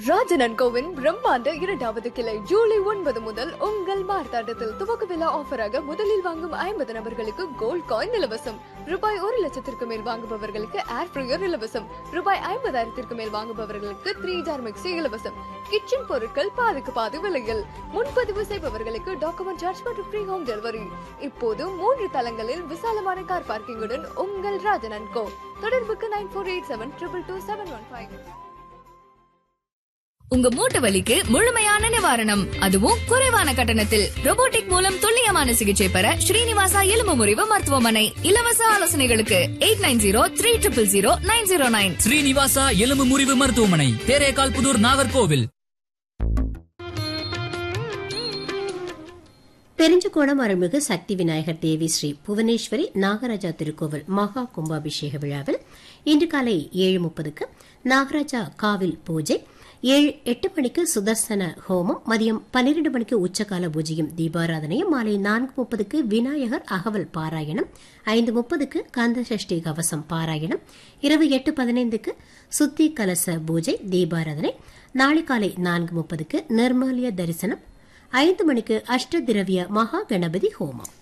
ராஜனன் CoWIN பிரம்மாண்ட இரண்டாவது கிளை ஜூலை ஒன்பது முதல் உங்கள் மார்த்தாண்டத்தில் துவக்க விழா ஆஃபராக முதலில் வாங்கும் ஐம்பது நபர்களுக்கு கோல்ட் காயின் இலவசம் ரூபாய் ஒரு லட்சத்திற்கு மேல் வாங்குபவர்களுக்கு ஏர் ஃப்ரையர் இலவசம் ரூபாய் ஐம்பதாயிரத்திற்கு மேல் வாங்குபவர்களுக்கு த்ரீ ஜார் மிக்சி இலவசம் கிச்சன் பொருட்கள் பாதிக்கு பாதி விலையில் முன்பதிவு செய்பவர்களுக்கு டாக்குமெண்ட் சார்ஜ் மற்றும் ஃப்ரீ ஹோம் டெலிவரி இப்போது மூன்று தளங்களில் விசாலமான கார் பார்க்கிங்குடன் உங்கள் ராஜனன் கோ தொடர்புக்கு nine four eight seven triple two seven one five உங்க மூட்டு வலிக்கு முழுமையான நிவாரணம் அதுவும் குறைவான கட்டணத்தில் robotic மூலம் துல்லியமான சிகிச்சை பெற ஸ்ரீனிவாசா எலும்பு முறிவு மருத்துவமனை இலவச ஆலோசனைகளுக்கு eight nine zero three triple zero nine zero nine Srinivasa எலும்பு முறிவு மருத்துவமனை தேரேகால் புதூர் நாகர்கோவில் பெருஞ்சகோணம் அருள்மிகு சக்தி விநாயகர் தேவி ஸ்ரீ புவனேஸ்வரி நாகராஜா திருக்கோவில் மகா கும்பாபிஷேக விழாவில் இன்று காலை ஏழு முப்பதுக்கு நாகராஜா காவில் பூஜை ஏழு எட்டு மணிக்கு சுதர்சன ஹோமம் மதியம் பன்னிரண்டு மணிக்கு உச்சகால பூஜையும் தீபாராதனையும் மாலை நான்கு முப்பதுக்கு விநாயகர் அகவல் பாராயணம் ஐந்து முப்பதுக்கு கந்த சஷ்டி கவசம் பாராயணம் இரவு எட்டு பதினைந்துக்கு சுத்தி கலச பூஜை தீபாராதனை நாளை காலை நான்கு முப்பதுக்கு நிர்மாலிய தரிசனம் ஐந்து மணிக்கு அஷ்டதிரவிய மகா கணபதி ஹோமம்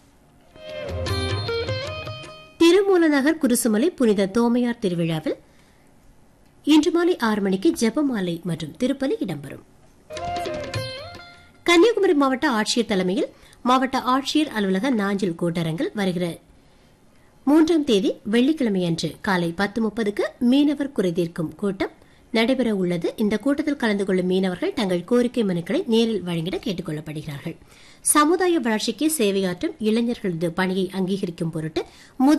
திருமூலநகர் குருசுமலை புனித தோமையார் திருவிழாவில் இன்று மாலை ஆறு மணிக்கு ஜெபமாலை மற்றும் திருப்பலி இடம்பெறும் கன்னியாகுமரி மாவட்ட ஆட்சியர் தலைமையில் மாவட்ட ஆட்சியர் அலுவலக நாஞ்சில் கூட்டரங்கில் வருகிற மூன்றாம் தேதி வெள்ளிக்கிழமை அன்று காலை பத்து முப்பதுக்கு மீனவர் குறைதீர்க்கும் கூட்டம் நடைபெற உள்ளது இந்த கூட்டத்தில் கலந்து கொள்ளும் மீனவர்கள் தங்கள் கோரிக்கை மனுக்களை நேரில் வழங்கிட கேட்டுக் கொள்ளப்படுகிறார்கள் சமுதாய வளர்ச்சிக்கு சேவையாற்றும் இளைஞர்களது பணியை அங்கீகரிக்கும் பொருட்டு